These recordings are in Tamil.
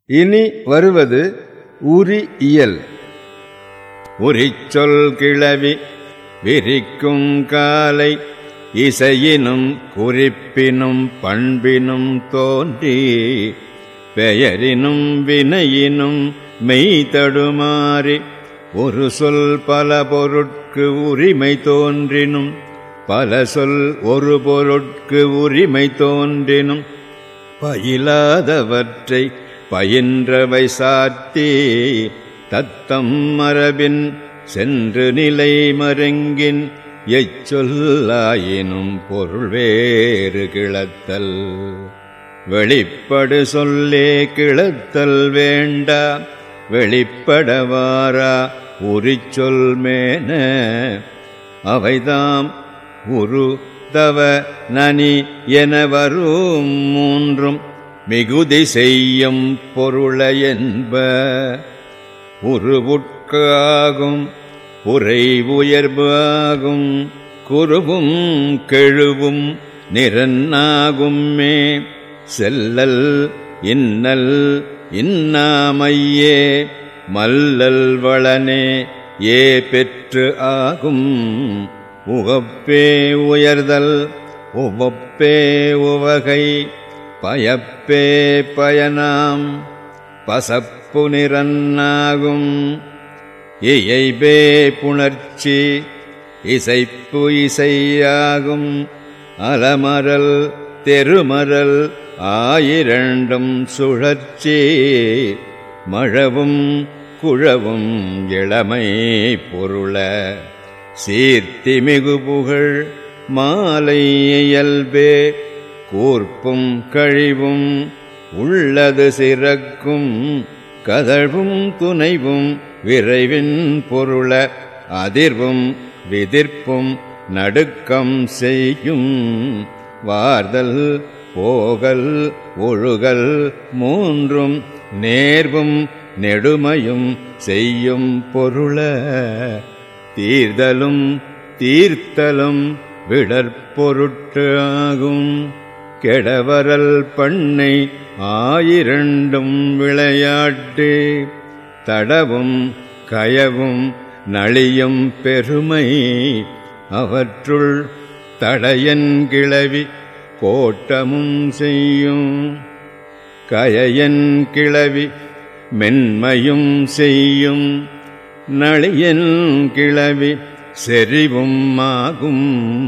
இனி வருவது உரி இயல் உரிச்சொல் கிளவி விரிக்கும் காலை இசையினும் குறிப்பினும் பண்பினும் தோன்றி பெயரினும் வினையினும் மெய் தடுமாறி ஒரு சொல் பல பொருட்கு உரிமை தோன்றினும் பல சொல் ஒரு பொருட்கு உரிமை தோன்றினும் பயிலாதவற்றை பயின்றவை சாத்தி தத்தம் மரபின் சென்று நிலை மருங்கின் எச்சொல்லாயினும் பொருள் வேறு கிளத்தல் வெளிப்படு சொல்லே கிளத்தல் வேண்டா வெளிப்படவாரா உரிச்சொல் மேன அவைதாம் உரு தவ நனி என வரும் மூன்றும் மிகுதி செய்யும் பொருள என்ப உருவுட்காகும் புரை உயர்வு ஆகும் குருவும் கெழுவும் நிறன்னாகுமே செல்லல் இன்னல் இன்னாமையே மல்லல் வளனே ஏ பெற்று ஆகும் உகப்பே உயர்தல் உவப்பே உவகை பயப்பே பயனாம் பசப்பு நிறன்னாகும் இயைபே புணர்ச்சி இசைப்பு இசையாகும் அலமரல் தெருமரல் ஆயிரண்டும் சுழற்சி மழவும் குழவும் இளமை பொருள சீர்த்தி மிகு புகழ் மாலை இயல்பே கூர்ப்பும் கழிவும் உள்ளது சிறக்கும் கதழ்வும் துணைவும் விரைவின் பொருள அதிர்வும் விதிர்ப்பும் நடுக்கம் செய்யும் வார்தல் போகல் ஒழுகல் மூன்றும் நேர்வும் நெடுமையும் செய்யும் பொருள தீர்தலும் தீர்த்தலும் விடற்பொருட்டு ஆகும் கெடவரல் பண்ணை ஆயிரண்டும் விளையாட்டு தடவும் கயவும் நளியும் பெருமை அவற்றுள் தடையன் கிளவி கோட்டமும் செய்யும் கயன் கிளவி மென்மையும் செய்யும் நளியன் கிளவி செறிவும் ஆகும்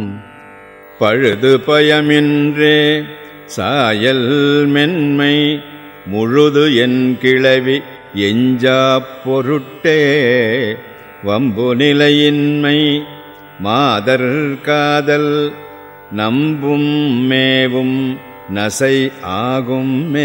பழுது பயமின்றே சாயல் மென்மை முழுது என் கிளவி எஞ்சாப் பொருட்டே வம்பு நிலையின்மை மாதர் காதல் நம்பும் மேவும் நசை ஆகும் மே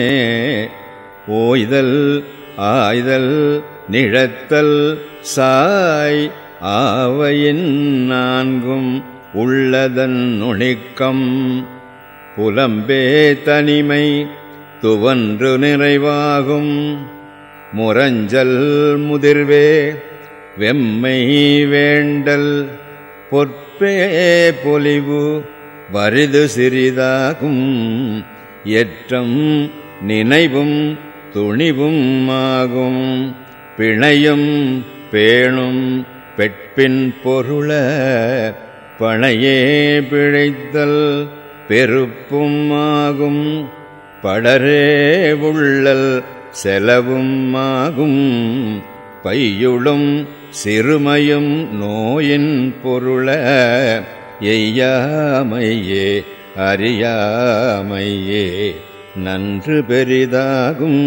ஓய்தல் ஆய்தல் நிழத்தல் சாய் ஆவையின் நான்கும் உள்ளதன் நுணிக்கம் புலம்பே தனிமை துவன்று நிறைவாகும் முரஞ்சல் முதிர்வே வெம்மை வேண்டல் பொற்பே பொலிவு வரிது சிறிதாகும் எற்றம் நினைவும் துணிவும் ஆகும் பிணையும் பேணும் பெட்பின் பொருள பழையே பிழைத்தல் பெருப்பும் ஆகும் படரே உள்ளல் செலவும் ஆகும் பையுளும் சிறுமையும் நோயின் பொருள எய்யாமையே அறியாமையே நன்று பெரிதாகும்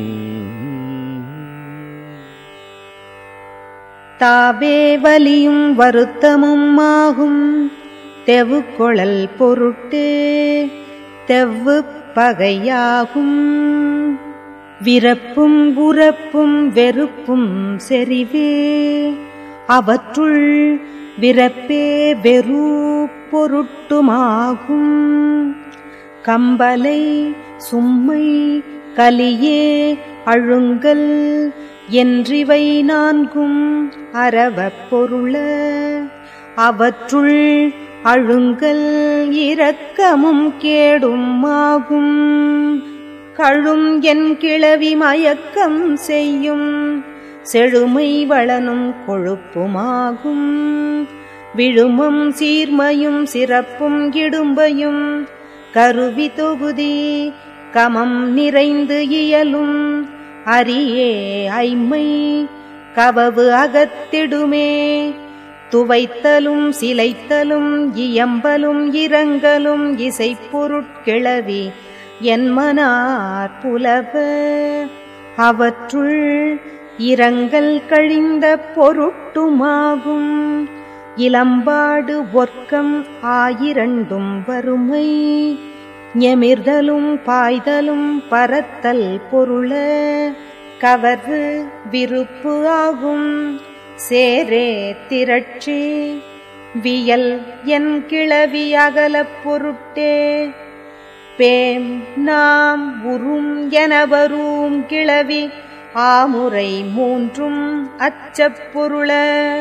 தாவே வலியும் வருத்தமும் ஆகும் தெவு கொழல் பொருட்டே தெவ்வு பகையாகும் விரப்பும் உரப்பும் வெறுப்பும் செறிவே அவற்றுள் விரப்பே வெறு பொருட்டுமாகும் கம்பலை சும்மை கலியே அழுங்கல் என்றிவை நான்கும் அறவப் பொருள அவற்றுள் அழுங்கல் இரக்கமும் கேடும் ஆகும் கழும் என் கிளவி மயக்கம் செய்யும் செழுமை வளனும் கொழுப்புமாகும் விழுமம் சீர்மையும் சிறப்பும் இடும்பையும் கருவி தொகுதி கமம் நிறைந்து இயலும் அரியே ஐம்மை கவவு அகத்திடுமே துவைத்தலும் சிலைத்தலும் இயம்பலும் இரங்கலும் இசைப்பொருட்கிளவி என் மனார் புலவ அவற்றுள் இரங்கல் கழிந்த பொருட்டுமாகும் இளம்பாடு ஒர்க்கம் ஆயிரண்டும் வறுமை எமிர்தலும் பாய்தலும் பரத்தல் பொருள கவர்வு விருப்பு ஆகும் சேரே திரட்சி வியல் என் கிளவி அகலப் பொருட்டே பேம் நாம் உறும் எனவரும் கிளவி ஆமுறை மூன்றும் அச்சப் பொருள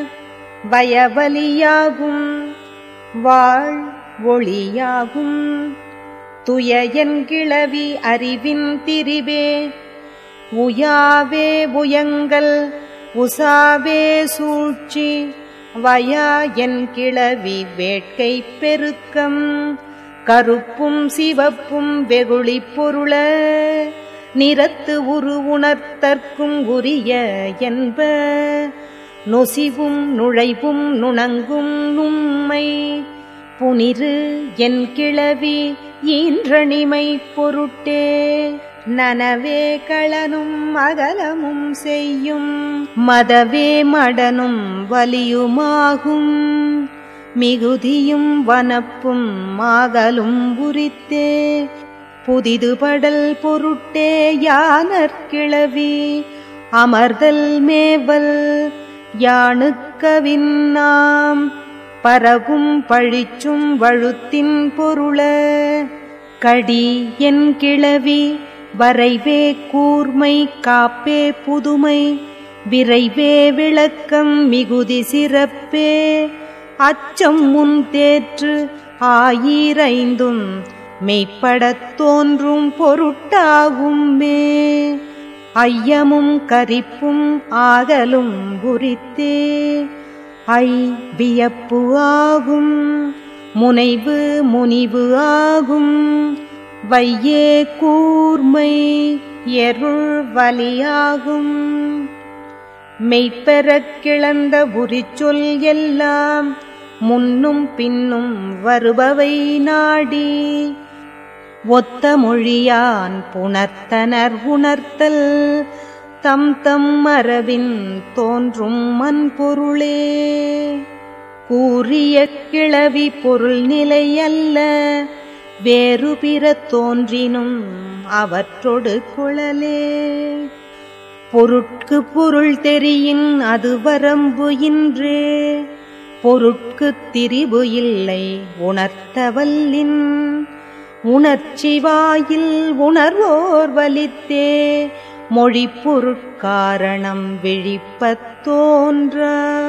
வயவலியாகும் வாழ் ஒளியாகும் துயன் கிளவி அறிவின் திரிவே உயாவே உயங்கல் உசாவே சூழ்ச்சி வயா என் கிளவி வேட்கை பெருக்கம் கருப்பும் சிவப்பும் வெகுளி பொருள நிறத்து உரு உணர்த்தற்கும் உரிய என்ப நொசிவும் நுழைவும் நுணங்கும் நும்மை புனிரு என் கிளவி ஈன்றணிமை பொருட்டே நனவே களனும் அகலமும் செய்யும் மதவே மடனும் வலியுமாகும் மிகுதியும் வனப்பும் மாகலும் உரித்தே புதிதுபடல் பொருட்டே யானற்கிளவி அமர்தல் மேவல் யானுக்கவின் நாம் பரவும் பழிச்சும் வழுத்தின் பொருள கடி என் கிளவி வரைவே கூர்மை காப்பே புதுமை விரைவே விளக்கம் மிகுதி சிறப்பே அச்சம் முன் தேற்று ஆயிரைந்தும் மெய்ப்படத் தோன்றும் பொருட்டாகும் மே ஐயமும் கரிப்பும் ஆகலும் குறித்தே ஐ வியப்பு ஆகும் முனைவு முனிவு ஆகும் வையே கூர்மை எருள் வலியாகும் மெய்ப்பெறக் கிளந்த உரிச்சொல் எல்லாம் முன்னும் பின்னும் வருபவை நாடி ஒத்த மொழியான் புணர்த்தனர் உணர்த்தல் தம் தம் மரபின் தோன்றும் மண்பொருளே கூறிய கிளவி பொருள் நிலை அல்ல வேறு பிற தோன்றினும் அவற்றொடு குழலே பொருட்கு பொருள் தெரியின் அது வரம்பு இன்றே பொருட்கு திரிபு இல்லை உணர்த்தவல்லின் உணர்ச்சி வாயில் உணர்வோர் வலித்தே மொழி பொருட்காரணம் விழிப்பத் தோன்ற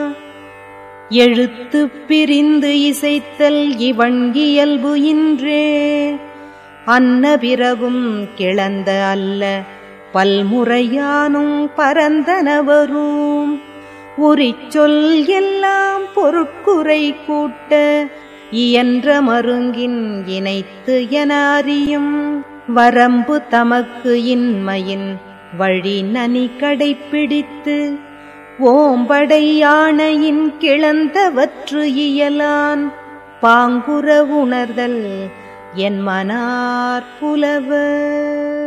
எழுத்து பிரிந்து இசைத்தல் இவன் இயல்பு இன்றே அன்ன பிறகும் கிளந்த அல்ல பல்முறையானும் பரந்தனவரும் உரிச்சொல் எல்லாம் பொருட்குறை கூட்ட இயன்ற மருங்கின் இணைத்து என அறியும் வரம்பு தமக்கு இன்மையின் வழி நனி கடைப்பிடித்து ஓம்படை யானையின் கிளந்தவற்று இயலான் பாங்குற உணர்தல் என் மனார் புலவர்